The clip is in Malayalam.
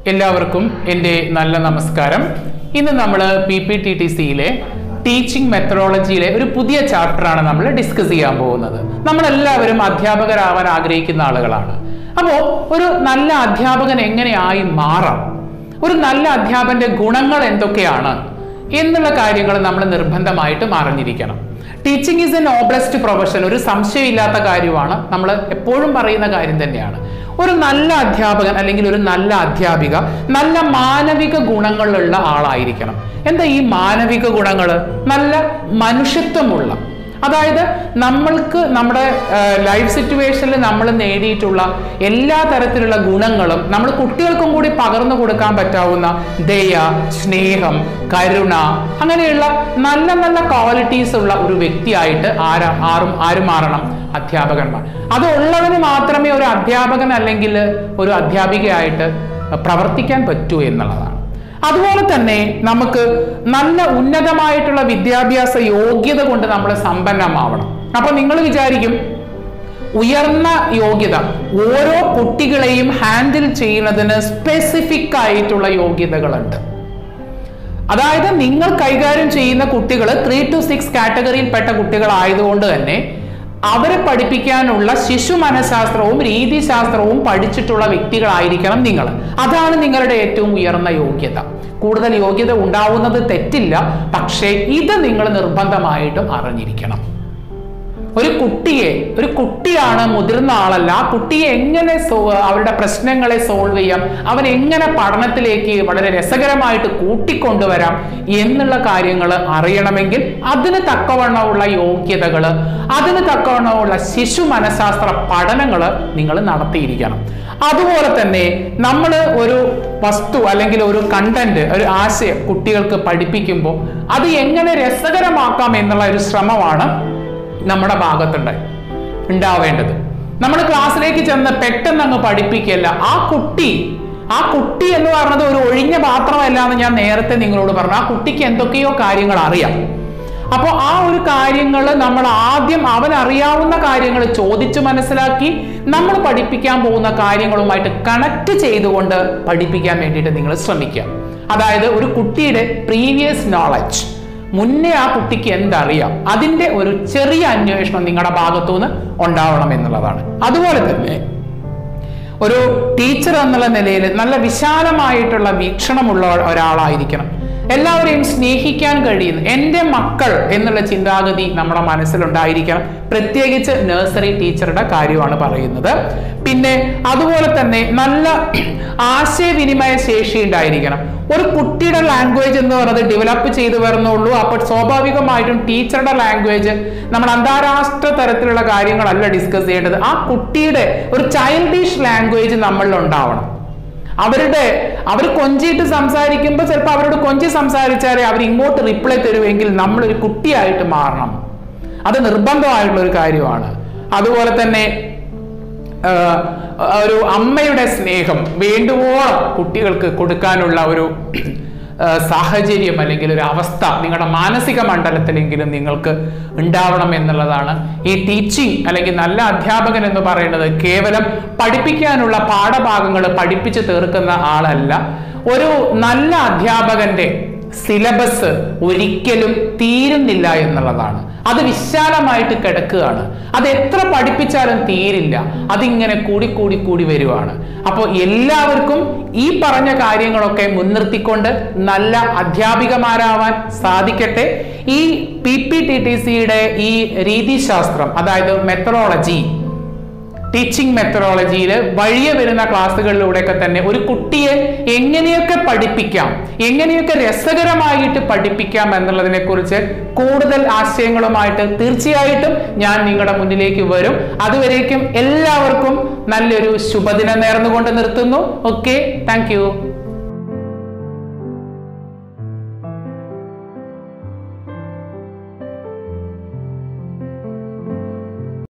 എല്ലാവർക്കും എൻ്റെ നല്ല നമസ്കാരം ഇന്ന് നമ്മൾ പി പി ടി ടി സിയിലെ ടീച്ചിങ് മെത്തഡോളജിയിലെ ഒരു പുതിയ ചാപ്റ്ററാണ് നമ്മൾ ഡിസ്കസ് ചെയ്യാൻ പോകുന്നത് നമ്മളെല്ലാവരും അധ്യാപകരാവാൻ ആഗ്രഹിക്കുന്ന ആളുകളാണ് അപ്പോൾ ഒരു നല്ല അധ്യാപകൻ എങ്ങനെയായി മാറാം ഒരു നല്ല അധ്യാപകന്റെ ഗുണങ്ങൾ എന്തൊക്കെയാണ് എന്നുള്ള കാര്യങ്ങൾ നമ്മൾ നിർബന്ധമായിട്ടും അറിഞ്ഞിരിക്കണം teaching is a noblest profession ഒരു സംശയമില്ലാത്ത കാര്യമാണ് നമ്മൾ എപ്പോഴും പറയുന്ന കാര്യം തന്നെയാണ് ഒരു നല്ല അധ്യാപകൻ അല്ലെങ്കിൽ ഒരു നല്ല അധ്യാപിക നല്ല മാനവിക ഗുണങ്ങളുള്ള ആളായിരിക്കണം എന്താ ഈ മാനവിക ഗുണങ്ങൾ നല്ല മനുഷ്യത്വമുള്ള അതായത് നമ്മൾക്ക് നമ്മുടെ ലൈഫ് സിറ്റുവേഷനിൽ നമ്മൾ നേടിയിട്ടുള്ള എല്ലാ തരത്തിലുള്ള ഗുണങ്ങളും നമ്മൾ കുട്ടികൾക്കും കൂടി പകർന്നു കൊടുക്കാൻ പറ്റാവുന്ന ദയ സ്നേഹം കരുണ അങ്ങനെയുള്ള നല്ല നല്ല ക്വാളിറ്റീസ് ഉള്ള ഒരു വ്യക്തിയായിട്ട് ആരാ ആരും ആരും മാറണം അധ്യാപകന്മാർ അത് ഉള്ളവന് മാത്രമേ ഒരു അധ്യാപകൻ അല്ലെങ്കിൽ ഒരു അധ്യാപികയായിട്ട് പ്രവർത്തിക്കാൻ പറ്റൂ എന്നുള്ളതാണ് അതുപോലെ തന്നെ നമുക്ക് നല്ല ഉന്നതമായിട്ടുള്ള വിദ്യാഭ്യാസ യോഗ്യത കൊണ്ട് നമ്മൾ സമ്പന്നമാവണം അപ്പൊ നിങ്ങൾ വിചാരിക്കും ഉയർന്ന യോഗ്യത ഓരോ കുട്ടികളെയും ഹാൻഡിൽ ചെയ്യുന്നതിന് സ്പെസിഫിക് ആയിട്ടുള്ള യോഗ്യതകളുണ്ട് അതായത് നിങ്ങൾ കൈകാര്യം ചെയ്യുന്ന കുട്ടികൾ ത്രീ ടു സിക്സ് കാറ്റഗറിയിൽപ്പെട്ട കുട്ടികളായതുകൊണ്ട് തന്നെ അവരെ പഠിപ്പിക്കാനുള്ള ശിശു മനഃശാസ്ത്രവും രീതിശാസ്ത്രവും പഠിച്ചിട്ടുള്ള വ്യക്തികളായിരിക്കണം നിങ്ങൾ അതാണ് നിങ്ങളുടെ ഏറ്റവും ഉയർന്ന യോഗ്യത കൂടുതൽ യോഗ്യത ഉണ്ടാവുന്നത് തെറ്റില്ല പക്ഷേ ഇത് നിങ്ങൾ നിർബന്ധമായിട്ടും അറിഞ്ഞിരിക്കണം ഒരു കുട്ടിയെ ഒരു കുട്ടിയാണ് മുതിർന്ന ആളല്ല ആ കുട്ടിയെ എങ്ങനെ അവരുടെ പ്രശ്നങ്ങളെ സോൾവ് ചെയ്യാം അവൻ എങ്ങനെ പഠനത്തിലേക്ക് വളരെ രസകരമായിട്ട് കൂട്ടിക്കൊണ്ടുവരാം എന്നുള്ള കാര്യങ്ങൾ അറിയണമെങ്കിൽ അതിന് തക്കവണ്ണമുള്ള യോഗ്യതകൾ അതിന് തക്കവണ്ണമുള്ള ശിശു മനഃശാസ്ത്ര പഠനങ്ങൾ നിങ്ങൾ നടത്തിയിരിക്കണം അതുപോലെ തന്നെ നമ്മൾ ഒരു വസ്തു അല്ലെങ്കിൽ ഒരു കണ്ടന്റ് ഒരു ആശയം കുട്ടികൾക്ക് പഠിപ്പിക്കുമ്പോൾ അത് എങ്ങനെ രസകരമാക്കാം എന്നുള്ള ഒരു ശ്രമമാണ് നമ്മുടെ ഭാഗത്തുണ്ട് ഉണ്ടാവേണ്ടത് നമ്മൾ ക്ലാസ്സിലേക്ക് ചെന്ന് പെട്ടെന്ന് അങ്ങ് പഠിപ്പിക്കല്ല ആ കുട്ടി ആ കുട്ടി എന്ന് പറഞ്ഞത് ഒരു ഒഴിഞ്ഞ പാത്രമല്ല എന്ന് ഞാൻ നേരത്തെ നിങ്ങളോട് പറഞ്ഞു ആ കുട്ടിക്ക് എന്തൊക്കെയോ കാര്യങ്ങൾ അറിയാം അപ്പോൾ ആ ഒരു കാര്യങ്ങൾ നമ്മൾ ആദ്യം അവൻ അറിയാവുന്ന കാര്യങ്ങൾ ചോദിച്ചു മനസ്സിലാക്കി നമ്മൾ പഠിപ്പിക്കാൻ പോകുന്ന കാര്യങ്ങളുമായിട്ട് കണക്ട് ചെയ്തുകൊണ്ട് പഠിപ്പിക്കാൻ വേണ്ടിയിട്ട് നിങ്ങൾ ശ്രമിക്കുക അതായത് ഒരു കുട്ടിയുടെ പ്രീവിയസ് നോളജ് മുന്നേ ആ കുട്ടിക്ക് എന്തറിയാം അതിന്റെ ഒരു ചെറിയ അന്വേഷണം നിങ്ങളുടെ ഭാഗത്തുനിന്ന് ഉണ്ടാവണം എന്നുള്ളതാണ് അതുപോലെ തന്നെ ഒരു ടീച്ചർ എന്നുള്ള നിലയിൽ നല്ല വിശാലമായിട്ടുള്ള വീക്ഷണമുള്ള ഒരാളായിരിക്കണം എല്ലാവരെയും സ്നേഹിക്കാൻ കഴിയുന്നു എൻ്റെ മക്കൾ എന്നുള്ള ചിന്താഗതി നമ്മുടെ മനസ്സിലുണ്ടായിരിക്കണം പ്രത്യേകിച്ച് നഴ്സറി ടീച്ചറുടെ കാര്യമാണ് പറയുന്നത് പിന്നെ അതുപോലെ തന്നെ നല്ല ആശയവിനിമയ ശേഷി ഉണ്ടായിരിക്കണം ഒരു കുട്ടിയുടെ ലാംഗ്വേജ് എന്ന് പറയുന്നത് ഡെവലപ്പ് ചെയ്തു വരുന്നുള്ളൂ അപ്പോൾ സ്വാഭാവികമായിട്ടും ടീച്ചറുടെ ലാംഗ്വേജ് നമ്മൾ അന്താരാഷ്ട്ര തരത്തിലുള്ള കാര്യങ്ങളല്ല ഡിസ്കസ് ചെയ്യേണ്ടത് ആ കുട്ടിയുടെ ഒരു ചൈൽഡിഷ് ലാംഗ്വേജ് നമ്മളിൽ ഉണ്ടാവണം അവരുടെ അവർ കൊഞ്ചിയിട്ട് സംസാരിക്കുമ്പോൾ ചിലപ്പോൾ അവരോട് കൊഞ്ചി സംസാരിച്ചാലേ അവർ ഇങ്ങോട്ട് റിപ്ലൈ തരുമെങ്കിൽ നമ്മളൊരു കുട്ടിയായിട്ട് മാറണം അത് നിർബന്ധമായിട്ടുള്ള ഒരു കാര്യമാണ് അതുപോലെ തന്നെ ഒരു അമ്മയുടെ സ്നേഹം വേണ്ടുവോളം കുട്ടികൾക്ക് കൊടുക്കാനുള്ള ഒരു സാഹചര്യം അല്ലെങ്കിൽ ഒരു അവസ്ഥ നിങ്ങളുടെ മാനസിക മണ്ഡലത്തിലെങ്കിലും നിങ്ങൾക്ക് ഉണ്ടാവണം എന്നുള്ളതാണ് ഈ ടീച്ചിങ് അല്ലെങ്കിൽ നല്ല അധ്യാപകൻ എന്ന് പറയുന്നത് കേവലം പഠിപ്പിക്കാനുള്ള പാഠഭാഗങ്ങൾ പഠിപ്പിച്ച് തീർക്കുന്ന ആളല്ല ഒരു നല്ല അധ്യാപകന്റെ സിലബസ് ഒരിക്കലും തീരുന്നില്ല എന്നുള്ളതാണ് അത് വിശാലമായിട്ട് കിടക്കുകയാണ് അത് എത്ര പഠിപ്പിച്ചാലും തീരില്ല അതിങ്ങനെ കൂടി കൂടി കൂടി വരുവാണ് അപ്പോൾ എല്ലാവർക്കും ഈ പറഞ്ഞ കാര്യങ്ങളൊക്കെ മുൻനിർത്തിക്കൊണ്ട് നല്ല അധ്യാപികമാരാവാൻ സാധിക്കട്ടെ ഈ പി പി ടി ടി സിയുടെ ഈ രീതിശാസ്ത്രം അതായത് മെത്തഡോളജി ടീച്ചിങ് മെത്തഡോളജിയിൽ വഴിയെ വരുന്ന ക്ലാസ്സുകളിലൂടെയൊക്കെ തന്നെ ഒരു കുട്ടിയെ എങ്ങനെയൊക്കെ പഠിപ്പിക്കാം എങ്ങനെയൊക്കെ രസകരമായിട്ട് പഠിപ്പിക്കാം എന്നുള്ളതിനെ കുറിച്ച് കൂടുതൽ ആശയങ്ങളുമായിട്ട് തീർച്ചയായിട്ടും ഞാൻ നിങ്ങളുടെ മുന്നിലേക്ക് വരും അതുവരേക്കും എല്ലാവർക്കും നല്ലൊരു ശുഭദിനം നേർന്നുകൊണ്ട് നിർത്തുന്നു ഓക്കെ താങ്ക്